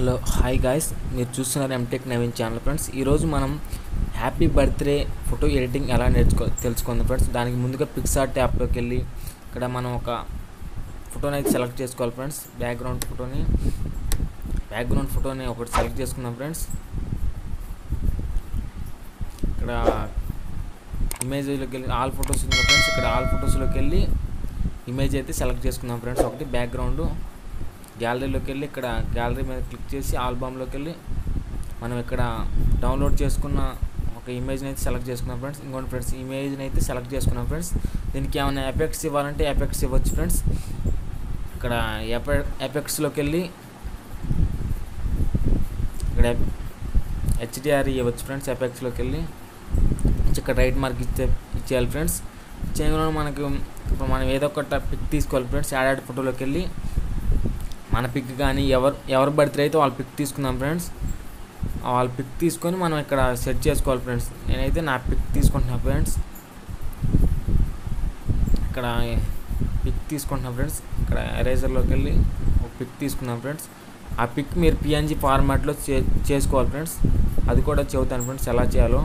hello hi guys మీరు చూస్తున్నారు MTech Naveen channel friends ఈరోజు మనం హ్యాపీ బర్త్డే ఫోటో ఎడిటింగ్ ఎలా నేర్చుకో తెలుసుకుందాం ఫ్రెండ్స్ దానికి ముందుగా పిక్సార్ట్ యాప్లోకి వెళ్ళి ఇక్కడ మనం ఒక ఫోటోని అయితే సెలెక్ట్ చేసుకోవాలి ఫ్రెండ్స్ బ్యాక్గ్రౌండ్ ఫోటోని బ్యాక్గ్రౌండ్ ఫోటోని ఒకటి సెలెక్ట్ చేసుకుందాం ఫ్రెండ్స్ ఇక్కడ ఇమేజ్లోకి వెళ్ళి ఆల్ ఫొటోస్ ఉంది ఫ్రెండ్స్ ఇక్కడ ఆల్ ఫొటోస్లోకి వెళ్ళి ఇమేజ్ అయితే సెలెక్ట్ చేసుకుందాం ఫ్రెండ్స్ ఒకటి బ్యాక్గ్రౌండ్ గ్యాలరీలోకి వెళ్ళి ఇక్కడ గ్యాలరీ మీద క్లిక్ చేసి ఆల్బమ్లోకి వెళ్ళి మనం ఇక్కడ డౌన్లోడ్ చేసుకున్న ఒక ఇమేజ్ని అయితే సెలెక్ట్ చేసుకున్నాం ఫ్రెండ్స్ ఇంకోటి ఫ్రెండ్స్ ఇమేజ్ని అయితే సెలెక్ట్ చేసుకున్నాం ఫ్రెండ్స్ దీనికి ఏమైనా ఎఫెక్ట్స్ ఇవ్వాలంటే ఎఫెక్ట్స్ ఇవ్వచ్చు ఫ్రెండ్స్ ఇక్కడ ఎఫె ఎఫెక్ట్స్లోకి వెళ్ళి ఇక్కడ హెచ్డిఆర్ ఇవ్వచ్చు ఫ్రెండ్స్ ఎఫెక్ట్స్లోకి వెళ్ళి ఇక్కడ రైట్ మార్క్ ఇచ్చే ఇచ్చేయాలి ఫ్రెండ్స్ చేయడంలో మనకు ఇప్పుడు మనం ఏదో ఒక పిక్ తీసుకోవాలి ఫ్రెండ్స్ యాడ్ యాడ్ ఫోటోలోకి వెళ్ళి మన పిక్ కానీ ఎవరు ఎవరు బర్త్డే అయితే వాళ్ళ పిక్ తీసుకుందాం ఫ్రెండ్స్ వాళ్ళ పిక్ తీసుకొని మనం ఇక్కడ సెట్ చేసుకోవాలి ఫ్రెండ్స్ నేనైతే నా పిక్ తీసుకుంటున్నా ఫ్రెండ్స్ ఇక్కడ పిక్ తీసుకుంటున్నాం ఫ్రెండ్స్ ఇక్కడ ఎరేజర్లోకి వెళ్ళి ఒక పిక్ తీసుకున్నాం ఫ్రెండ్స్ ఆ పిక్ మీరు పిఎన్జి ఫార్మాట్లో చే చేసుకోవాలి ఫ్రెండ్స్ అది కూడా చెబుతాను ఫ్రెండ్స్ ఎలా చేయాలో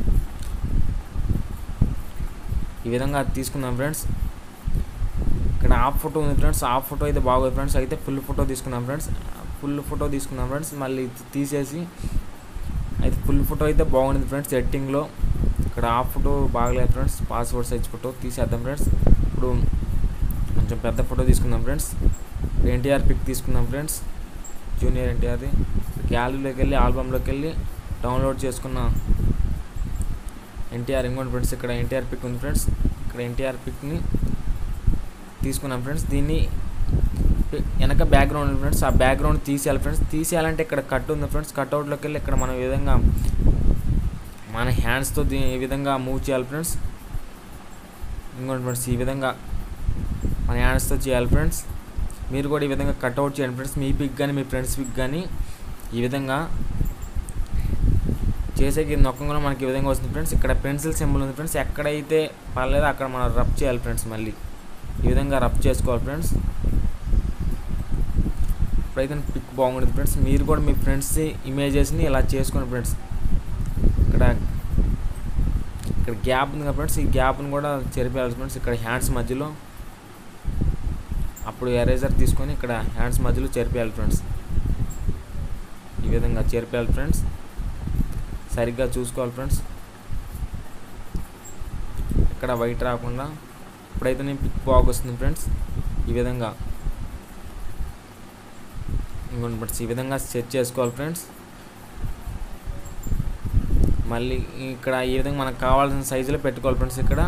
ఈ విధంగా అది తీసుకుందాం ఫ్రెండ్స్ ఇక్కడ హాఫ్ ఫోటో ఉంది ఫ్రెండ్స్ హాఫ్ ఫోటో అయితే బాగోదు ఫ్రెండ్స్ అయితే ఫుల్ ఫోటో తీసుకున్నాం ఫ్రెండ్స్ ఫుల్ ఫోటో తీసుకున్నాం ఫ్రెండ్స్ మళ్ళీ తీసేసి అయితే ఫుల్ ఫోటో అయితే బాగుంది ఫ్రెండ్స్ ఎడిటింగ్లో ఇక్కడ హాఫ్ ఫోటో బాగలేదు ఫ్రెండ్స్ పాస్వర్డ్ సైజ్ ఫోటో తీసేద్దాం ఫ్రెండ్స్ ఇప్పుడు కొంచెం పెద్ద ఫోటో తీసుకుందాం ఫ్రెండ్స్ ఎన్టీఆర్ పిక్ తీసుకుందాం ఫ్రెండ్స్ జూనియర్ ఎన్టీఆర్ది గ్యాలరీలోకి వెళ్ళి ఆల్బమ్లోకి వెళ్ళి డౌన్లోడ్ చేసుకున్న ఎన్టీఆర్ ఇంకోటి ఫ్రెండ్స్ ఇక్కడ ఎన్టీఆర్ పిక్ ఉంది ఫ్రెండ్స్ ఇక్కడ ఎన్టీఆర్ పిక్ని తీసుకున్నాం ఫ్రెండ్స్ దీన్ని వెనక బ్యాక్గ్రౌండ్ ఉంది ఫ్రెండ్స్ ఆ బ్యాక్గ్రౌండ్ తీసేయాలి ఫ్రెండ్స్ తీసేయాలంటే ఇక్కడ కట్ ఉంది ఫ్రెండ్స్ కట్అవుట్లోకి వెళ్ళి ఇక్కడ మనం ఈ విధంగా మన హ్యాండ్స్తో దీ ఈ విధంగా మూవ్ చేయాలి ఫ్రెండ్స్ ఇంకోటి ఫ్రెండ్స్ ఈ విధంగా మన హ్యాండ్స్తో చేయాలి ఫ్రెండ్స్ మీరు కూడా ఈ విధంగా కట్అవుట్ చేయండి ఫ్రెండ్స్ మీ పిక్ కానీ మీ ఫ్రెండ్స్ పిక్ కానీ ఈ విధంగా చేసేకి నొక్కంగా మనకి ఈ విధంగా వస్తుంది ఫ్రెండ్స్ ఇక్కడ పెన్సిల్ సింబల్ ఉంది ఫ్రెండ్స్ ఎక్కడైతే పర్లేదో అక్కడ మనం రబ్ చేయాలి ఫ్రెండ్స్ మళ్ళీ ఈ విధంగా రబ్ చేసుకోవాలి ఫ్రెండ్స్ ఇప్పుడైతే పిక్ బాగుంటుంది ఫ్రెండ్స్ మీరు కూడా మీ ఫ్రెండ్స్ ఇమేజెస్ని ఇలా చేసుకోండి ఫ్రెండ్స్ ఇక్కడ ఇక్కడ గ్యాప్ ఉంది కదా ఫ్రెండ్స్ ఈ గ్యాప్ని కూడా చెరిపేయాలి ఫ్రెండ్స్ ఇక్కడ హ్యాండ్స్ మధ్యలో అప్పుడు ఎరేజర్ తీసుకొని ఇక్కడ హ్యాండ్స్ మధ్యలో చెరిపేయాలి ఫ్రెండ్స్ ఈ విధంగా చెరిపేయాలి ఫ్రెండ్స్ సరిగ్గా చూసుకోవాలి ఫ్రెండ్స్ ఇక్కడ వైట్ రాకుండా ఇప్పుడైతే నేను పిక్ బాగా వస్తుంది ఫ్రెండ్స్ ఈ విధంగా ఇంకోటి ఫ్రెండ్స్ ఈ విధంగా సెట్ చేసుకోవాలి ఫ్రెండ్స్ మళ్ళీ ఇక్కడ ఈ విధంగా మనకు కావాల్సిన సైజులో పెట్టుకోవాలి ఫ్రెండ్స్ ఇక్కడ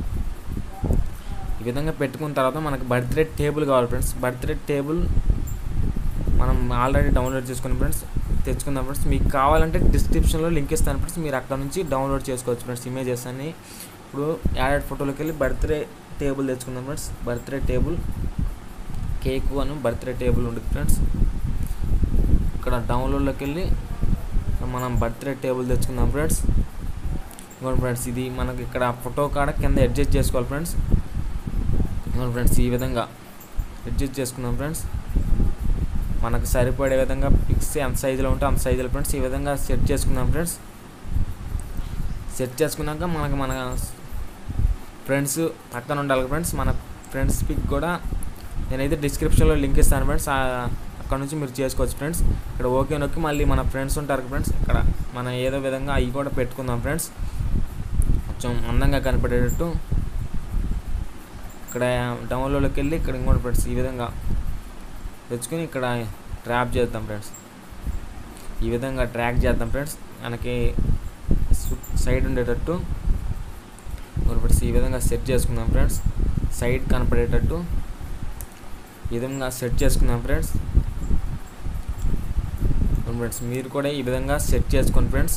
ఈ విధంగా పెట్టుకున్న తర్వాత మనకు బర్త్డే టేబుల్ కావాలి ఫ్రెండ్స్ బర్త్డే టేబుల్ మనం ఆల్రెడీ డౌన్లోడ్ చేసుకుని ఫ్రెండ్స్ తెచ్చుకుందాం ఫ్రెండ్స్ మీకు కావాలంటే డిస్క్రిప్షన్లో లింక్ ఇస్తాను ఫ్రెండ్స్ మీరు అక్కడ నుంచి డౌన్లోడ్ చేసుకోవచ్చు ఫ్రెండ్స్ ఇమేజెస్ అన్ని ఇప్పుడు యాడెడ్ ఫోటోలోకి వెళ్ళి బర్త్డే టేబుల్ తెచ్చుకుందాం ఫ్రెండ్స్ బర్త్డే టేబుల్ కేక్ అని బర్త్డే టేబుల్ ఉంటుంది ఫ్రెండ్స్ ఇక్కడ డౌన్లోడ్లోకి వెళ్ళి మనం బర్త్డే టేబుల్ తెచ్చుకుందాం ఫ్రెండ్స్ ఇంకోటి ఫ్రెండ్స్ ఇది మనకి ఇక్కడ ఫోటో కాడ కింద అడ్జస్ట్ చేసుకోవాలి ఫ్రెండ్స్ ఇంకోటి ఫ్రెండ్స్ ఈ విధంగా అడ్జస్ట్ చేసుకుందాం ఫ్రెండ్స్ మనకు సరిపడే విధంగా పిక్స్ ఎంత సైజులో ఉంటే అంత సైజులో ఫ్రెండ్స్ ఈ విధంగా సెట్ చేసుకుందాం ఫ్రెండ్స్ సెట్ చేసుకున్నాక మనకు మన ఫ్రెండ్స్ పక్కన ఉండాలి ఫ్రెండ్స్ మన ఫ్రెండ్స్ పిక్ కూడా నేనైతే డిస్క్రిప్షన్లో లింక్ ఇస్తాను ఫ్రెండ్స్ అక్కడ నుంచి మీరు చేసుకోవచ్చు ఫ్రెండ్స్ ఇక్కడ ఓకే నొక్కి మళ్ళీ మన ఫ్రెండ్స్ ఉంటారు ఫ్రెండ్స్ ఇక్కడ మనం ఏదో విధంగా అవి కూడా పెట్టుకుందాం ఫ్రెండ్స్ కొంచెం అందంగా కనపడేటట్టు ఇక్కడ డౌన్లోడ్లోకి వెళ్ళి ఇక్కడ ఇంకోటి ఫ్రెండ్స్ ఈ విధంగా తెచ్చుకొని ఇక్కడ ట్రాప్ చేద్దాం ఫ్రెండ్స్ ఈ విధంగా ట్రాక్ చేద్దాం ఫ్రెండ్స్ మనకి సైడ్ ఉండేటట్టు ఫ్రెండ్స్ ఈ విధంగా సెట్ చేసుకుందాం ఫ్రెండ్స్ సైడ్ కనపడేటట్టు ఈ విధంగా సెట్ చేసుకుందాం ఫ్రెండ్స్ ఫ్రెండ్స్ మీరు కూడా ఈ విధంగా సెట్ చేసుకోండి ఫ్రెండ్స్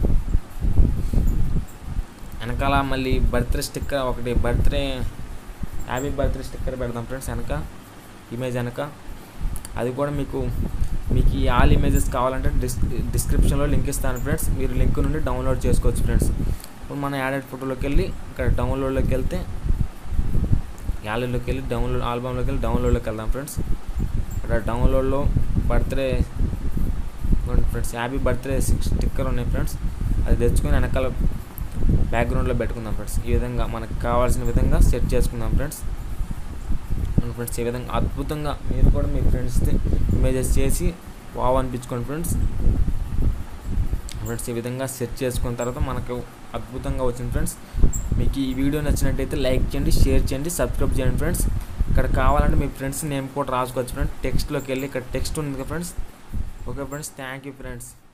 వెనకాల మళ్ళీ బర్త్డే స్టిక్కర్ ఒకటి బర్త్డే హ్యాపీ బర్త్డే స్టిక్కర్ పెడదాం ఫ్రెండ్స్ వెనక ఇమేజ్ వెనక అది కూడా మీకు మీకు ఈ ఆల్ ఇమేజెస్ కావాలంటే డిస్ డిస్క్రిప్షన్లో లింక్ ఇస్తాను ఫ్రెండ్స్ మీరు లింక్ నుండి డౌన్లోడ్ చేసుకోవచ్చు ఫ్రెండ్స్ ఇప్పుడు మనం యాడెడ్ ఫోటోలోకి వెళ్ళి ఇక్కడ డౌన్లోడ్లోకి వెళ్తే గ్యాలరీలోకి వెళ్ళి డౌన్లోడ్ ఆల్బమ్లోకి వెళ్ళి డౌన్లోడ్లోకి వెళ్దాం ఫ్రెండ్స్ ఇక్కడ డౌన్లోడ్లో బర్త్డే చూడండి friends happy birthday six sticker ఉన్నాయి ఫ్రెండ్స్ అది తెచ్చుకొని వెనకాల బ్యాక్గ్రౌండ్లో పెట్టుకుందాం ఫ్రెండ్స్ ఈ విధంగా మనకు కావాల్సిన విధంగా సెట్ చేసుకుందాం ఫ్రెండ్స్ అవును ఫ్రెండ్స్ ఈ విధంగా అద్భుతంగా మీరు కూడా మీ ఫ్రెండ్స్ని ఇమేజెస్ చేసి వావ్ అనిపించుకోండి ఫ్రెండ్స్ ఫ్రెండ్స్ ఈ విధంగా సెట్ చేసుకున్న తర్వాత మనకు అద్భుతంగా వచ్చింది ఫ్రెండ్స్ మీకు ఈ వీడియో నచ్చినట్టయితే లైక్ చేయండి షేర్ చేయండి సబ్స్క్రైబ్ చేయండి ఫ్రెండ్స్ ఇక్కడ కావాలంటే మీ ఫ్రెండ్స్ నేమ్ కూడా రాసుకోవచ్చు ఫ్రెండ్స్ టెక్స్ట్లోకి వెళ్ళి ఇక్కడ టెక్స్ట్ ఉంది కదా friends okay friends thank you friends